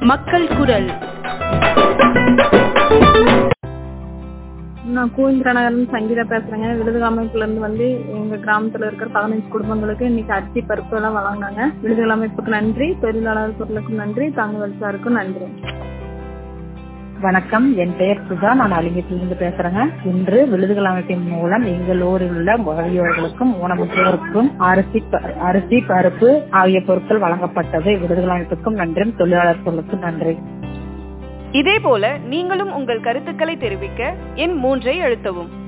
மக்கள் குரல் நான் கோவிந்திரா நகர்னு சங்கீதா பேசுறேங்க விருதுகாமைப்புல இருந்து வந்து எங்க கிராமத்துல இருக்கிற பதினஞ்சு குடும்பங்களுக்கு இன்னைக்கு அரிசி பருப்பு எல்லாம் வழங்கினாங்க விடுதலை அமைப்புக்கு நன்றி தொழிலாளர் பொருளுக்கும் நன்றி தங்கவல் சாருக்கும் நன்றி வணக்கம் என் பெயர் சுதா நான் அலிங்கத்திலிருந்து பேசுறேங்க இன்று விழுதுகள் அமைப்பின் மூலம் எங்கள் ஊரில் உள்ள முதியோர்களுக்கும் ஊனமுற்றோருக்கும் அரிசி ப- அரிசி பருப்பு ஆகிய பொருட்கள் வழங்கப்பட்டது விடுதலை அமைப்புக்கும் நன்றி தொழிலாளர் பொருளுக்கும் நன்றி இதேபோல நீங்களும் உங்கள் கருத்துக்களை தெரிவிக்க எண் மூன்றை அழுத்தவும்